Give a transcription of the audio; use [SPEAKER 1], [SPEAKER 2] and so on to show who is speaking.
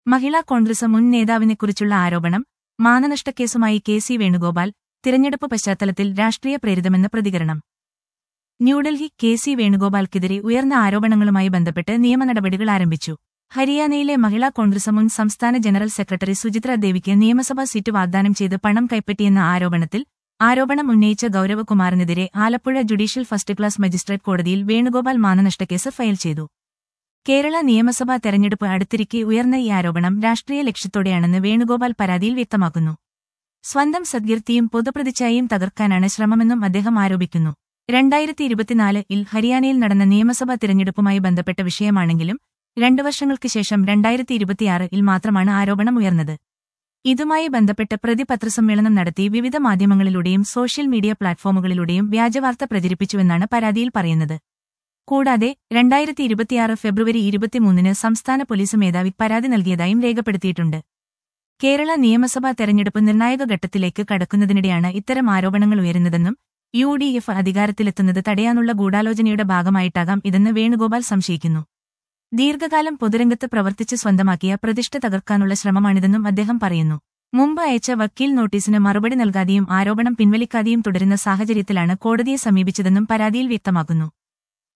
[SPEAKER 1] മഹിളാ കോൺഗ്രസ് മുൻ നേതാവിനെക്കുറിച്ചുള്ള ആരോപണം മാനനഷ്ടക്കേസുമായി K C Venugopal തിരഞ്ഞെടുപ്പ് പശ്ചാത്തലത്തിൽ രാഷ്ട്രീയ പ്രേരിതമെന്ന പ്രതികരണം ന്യൂഡൽഹി കെ സി വേണുഗോപാൽക്കെതിരെ ഉയർന്ന ആരോപണങ്ങളുമായി ബന്ധപ്പെട്ട് നിയമ നടപടികൾ ആരംഭിച്ചു ഹരിയാനയിലെ മഹിളാ കോൺഗ്രസ് മുൻ സംസ്ഥാന ജനറൽ സെക്രട്ടറി സുചിത്ര ദേവിക്ക് നിയമസഭാ സീറ്റ് വാഗ്ദാനം ചെയ്ത് പണം കൈപ്പറ്റിയെന്ന ആരോപണത്തിൽ ആരോപണം ഉന്നയിച്ച ഗൌരവകുമാറിനെതിരെ Alappuzha judicial first class magistrate കോടതിയിൽ വേണുഗോപാൽ മാനനഷ്ടക്കേസ് ഫയൽ ചെയ്തു കേരള നിയമസഭാ തെരഞ്ഞെടുപ്പ് അടുത്തിരിക്കെ ഉയർന്ന ഈ ആരോപണം രാഷ്ട്രീയ ലക്ഷ്യത്തോടെയാണെന്ന് വേണുഗോപാൽ പരാതിയിൽ വ്യക്തമാക്കുന്നു സ്വന്തം സദ്കീർത്തിയും പൊതുപ്രതിച്ഛായയും തകർക്കാനാണ് ശ്രമമെന്നും അദ്ദേഹം ആരോപിക്കുന്നു രണ്ടായിരത്തി ഇരുപത്തിനാല് ഇൽ ഹരിയാനയിൽ നടന്ന നിയമസഭാ തിരഞ്ഞെടുപ്പുമായി ബന്ധപ്പെട്ട വിഷയമാണെങ്കിലും രണ്ടു വർഷങ്ങൾക്ക് ശേഷം രണ്ടായിരത്തി ഇരുപത്തിയാറ് ഇൽ മാത്രമാണ് ആരോപണം ഉയർന്നത് ഇതുമായി ബന്ധപ്പെട്ട് പ്രതി പത്രസമ്മേളനം നടത്തി വിവിധ മാധ്യമങ്ങളിലൂടെയും സോഷ്യൽ മീഡിയ പ്ലാറ്റ്ഫോമുകളിലൂടെയും വ്യാജവാർത്ത പ്രചരിപ്പിച്ചുവെന്നാണ് പരാതിയിൽ പറയുന്നത് കൂടാതെ രണ്ടായിരത്തി ഇരുപത്തിയാറ് ഫെബ്രുവരി ഇരുപത്തിമൂന്നിന് സംസ്ഥാന പോലീസ് മേധാവി പരാതി നൽകിയതായും രേഖപ്പെടുത്തിയിട്ടുണ്ട് കേരള നിയമസഭാ തെരഞ്ഞെടുപ്പ് നിർണായക ഘട്ടത്തിലേക്ക് കടക്കുന്നതിനിടെയാണ് ഇത്തരം ആരോപണങ്ങൾ ഉയരുന്നതെന്നും യു ഡി എഫ് അധികാരത്തിലെത്തുന്നത് തടയാനുള്ള ഗൂഢാലോചനയുടെ ഭാഗമായിട്ടാകാം ഇതെന്ന് വേണുഗോപാൽ സംശയിക്കുന്നു ദീർഘകാലം പൊതുരംഗത്ത് പ്രവർത്തിച്ച് സ്വന്തമാക്കിയ പ്രതിഷ്ഠ തകർക്കാനുള്ള ശ്രമമാണിതെന്നും അദ്ദേഹം പറയുന്നു മുമ്പ് അയച്ച വക്കീൽ നോട്ടീസിന് മറുപടി നൽകാതെയും ആരോപണം പിൻവലിക്കാതെയും തുടരുന്ന സാഹചര്യത്തിലാണ് കോടതിയെ സമീപിച്ചതെന്നും പരാതിയിൽ വ്യക്തമാക്കുന്നു